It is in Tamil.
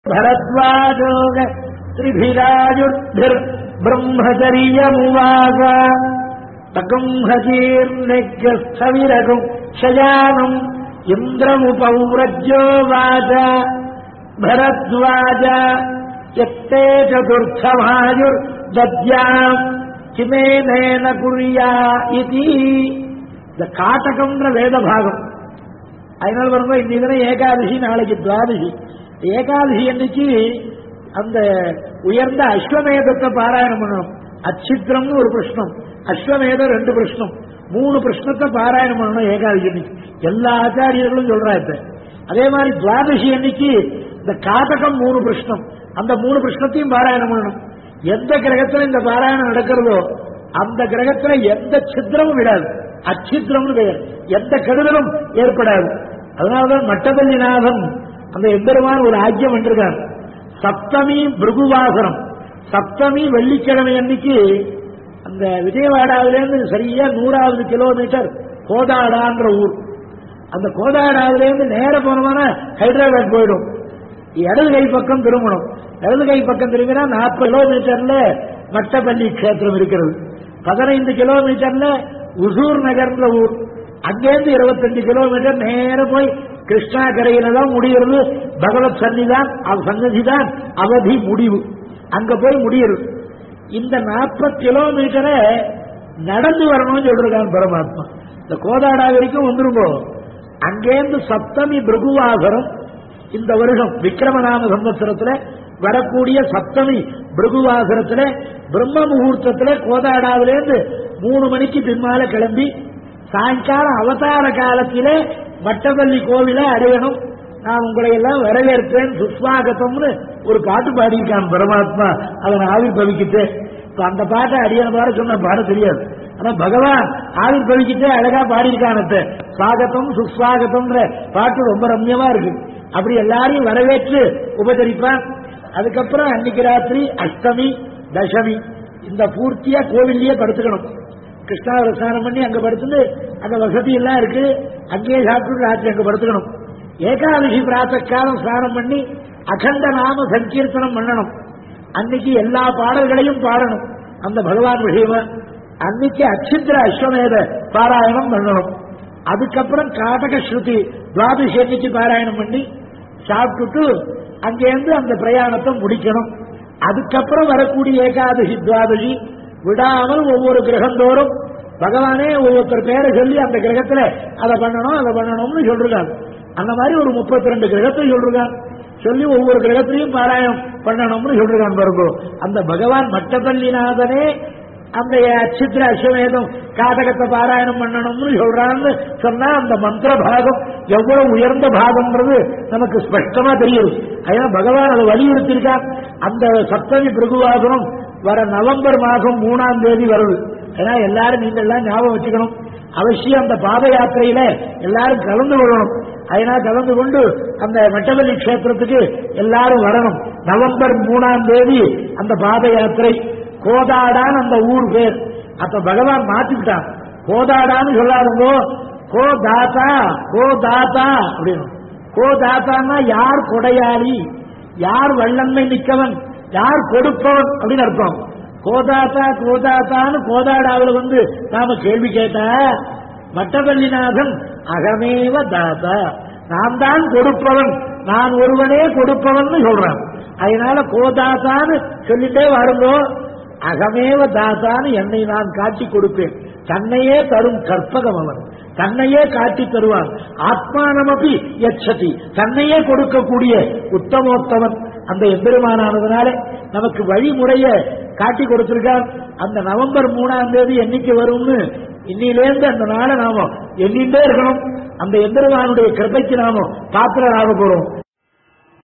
भरद्वाजोग त्रिभिराजुर्भिर् ब्रह्मचर्यमुवास तकुम्भजीर्निग्रस्थविरगुम् शयानम् इन्द्रमुपौरज्योवाच भरद्वाज यत्ते चतुर्थमायुर्दद्याम् किमेनेन कुर्या इति இந்த காட்டகம்ன்ற வேத பாகம் அதனால பாருங்க இன்னைக்கு தானே ஏகாதசி நாளைக்கு துவாதசி ஏகாதசி அன்னைக்கு அந்த உயர்ந்த அஸ்வமேதத்தை பாராயணம் பண்ணணும் அச்சித்திரம்னு ஒரு பிரஷ்னம் அஸ்வமேதம் ரெண்டு பிரஷ்னம் மூணு பிரஷ்னத்தை பாராயணம் பண்ணணும் ஏகாதசி அன்னைக்கு எல்லா ஆச்சாரியர்களும் சொல்றாங்க அதே மாதிரி துவாதசி அன்னைக்கு இந்த காட்டகம் மூணு பிரஷ்னம் அந்த மூணு பிரஷ்னத்தையும் பாராயணம் பண்ணணும் எந்த கிரகத்துல இந்த பாராயணம் நடக்கிறதோ அந்த கிரகத்துல எந்த சித்திரமும் விடாது அச்சித்திரம்னு பெயர் எந்த கெடுதலும் ஏற்படாது அதனாலதான் மட்டபள்ளிநாதன் அந்த எம்பெருமான் ஒரு ஆக்கியம் பண்ணிருக்கார் சப்தமி பிருகுவாசனம் சப்தமி வெள்ளிக்கிழமை அன்னைக்கு அந்த விஜயவாடாவிலேருந்து சரியா நூறாவது கிலோமீட்டர் கோதாடான்ற ஊர் அந்த கோதாடாவிலேருந்து நேர போனோம்னா ஹைதராபாத் போயிடும் இடது கை பக்கம் திரும்பணும் இடது கை பக்கம் திரும்பினா நாற்பது கிலோமீட்டர்ல மட்டப்பள்ளி கஷேத்திரம் இருக்கிறது பதினைந்து கிலோமீட்டர்ல உசூர் நகர்ன்ற ஊர் அங்கேருந்து இருபத்தஞ்சு கிலோமீட்டர் நேர போய் கிருஷ்ணா கரையில தான் முடிகிறது பகவத் சன்னிதான் சன்னதி தான் அவதி முடிவு அங்க போய் முடியுது இந்த நாற்பது கிலோமீட்டரை நடந்து வரணும்னு சொல்றான் பரமாத்மா இந்த கோதாடா வரைக்கும் வந்துருங்கோ அங்கேருந்து சப்தமி பிருகுவாசரம் இந்த வருஷம் விக்ரமநாம சம்பத்சரத்துல வரக்கூடிய சப்தமி பிருகுவாசரத்துல பிரம்ம முகூர்த்தத்துல கோதாடாவிலேருந்து மூணு மணிக்கு பின்னால கிளம்பி சாயங்காலம் அவதார காலத்திலே மட்டப்பள்ளி கோவில அடையணும் நான் உங்களை எல்லாம் வரவேற்பேன் சுஸ்வாகத்தம்னு ஒரு பாட்டு பாடியிருக்கான் பரமாத்மா அதை நான் ஆவிர்பவிக்கிட்டு இப்ப அந்த பாட்டை அடியான பாட சொன்ன பாட தெரியாது ஆனா பகவான் ஆவிர்பவிக்கிட்டே அழகா பாடியிருக்கானத்த சுவாகத்தம் சுஸ்வாகத்தம்ன்ற பாட்டு ரொம்ப ரம்யமா இருக்கு அப்படி எல்லாரையும் வரவேற்று உபசரிப்பான் அதுக்கப்புறம் அன்னைக்கு ராத்திரி அஷ்டமி தசமி இந்த பூர்த்தியா கோவில்லயே படுத்துக்கணும் கிருஷ்ணாவர ஸ்நானம் பண்ணி அங்க படுத்துட்டு அங்க வசதி எல்லாம் இருக்கு அங்கேயே சாப்பிட்டு ராத்திரி அங்க படுத்துக்கணும் ஏகாதசி பிராத்த காலம் ஸ்நானம் பண்ணி அகண்ட நாம சங்கீர்த்தனம் பண்ணணும் அன்னைக்கு எல்லா பாடல்களையும் பாடணும் அந்த பகவான் விஷயமா அன்னைக்கு அச்சித்திர அஸ்வமேத பாராயணம் பண்ணணும் அதுக்கப்புறம் காட்டக ஸ்ருதி துவாதசி அன்னைக்கு பாராயணம் பண்ணி சாப்பிட்டுட்டு அங்கேருந்து அந்த பிரயாணத்தை முடிக்கணும் அதுக்கப்புறம் வரக்கூடிய ஏகாதசி துவாதசி விடாமல் ஒவ்வொரு கிரகந்தோறும் பகவானே ஒவ்வொருத்தர் பேரை சொல்லி அந்த கிரகத்துல அதை பண்ணணும் அதை பண்ணணும்னு சொல்றாங்க அந்த மாதிரி ஒரு முப்பத்தி ரெண்டு கிரகத்தை சொல்றாங்க சொல்லி ஒவ்வொரு கிரகத்திலையும் பாராயணம் பண்ணணும்னு சொல்றாங்க பாருங்க அந்த பகவான் மட்டப்பள்ளிநாதனே அந்த அச்சித்திர அஸ்வமேதம் காதகத்தை பாராயணம் பண்ணணும்னு சொல்றான்னு சொன்னா அந்த மந்திர பாகம் எவ்வளவு உயர்ந்த பாகம்ன்றது நமக்கு ஸ்பஷ்டமா தெரியுது அதனால பகவான் அதை வலியுறுத்தியிருக்கார் அந்த சப்தமி பிருகுவாசனம் வர நவம்பர் மாதம் மூணாம் தேதி வருது ஏன்னா எல்லாரும் நீங்க எல்லாம் ஞாபகம் வச்சுக்கணும் அவசியம் அந்த பாத யாத்திரையில எல்லாரும் கலந்து கொள்ளணும் அதனால் கலந்து கொண்டு அந்த மெட்டவல்லி கஷேத்திரத்துக்கு எல்லாரும் வரணும் நவம்பர் மூணாம் தேதி அந்த பாத யாத்திரை கோதாடான் அந்த ஊர் பேர் அப்ப பகவான் மாத்திக்கிட்டான் கோதாடான்னு சொல்லாதுங்கோ கோ தாத்தா கோ தாத்தா அப்படின்னு கோ தாத்தான்னா யார் கொடையாளி யார் வல்லன்மை மிக்கவன் யார் கொடுப்பவன் அப்படின்னு அர்த்தம் கோதாத்தா கோதாத்தான்னு கோதாடாவில் வந்து நாம கேள்வி கேட்டா மட்டபள்ளிநாதன் அகமேவ தாத்தா நான் தான் கொடுப்பவன் நான் ஒருவனே கொடுப்பவன் சொல்றான் அதனால கோதாத்தான்னு சொல்லிட்டே வருங்கோ அகமேவ தாத்தான்னு என்னை நான் காட்டி கொடுப்பேன் தன்னையே தரும் கற்பகம் அவன் தன்னையே காட்டி தருவான் ஆத்மானமபி யட்சதி தன்னையே கொடுக்கக்கூடிய உத்தமோத்தவன் அந்த எம்பெருமானானதுனால நமக்கு வழிமுறைய காட்டி கொடுத்திருக்கார் அந்த நவம்பர் மூணாம் தேதி என்னைக்கு வரும்னு இன்னிலேருந்து அந்த நாளை நாம எண்ணிட்டே இருக்கணும் அந்த எம்பெருமானுடைய கிருப்பைக்கு நாம பாத்திரராக போறோம்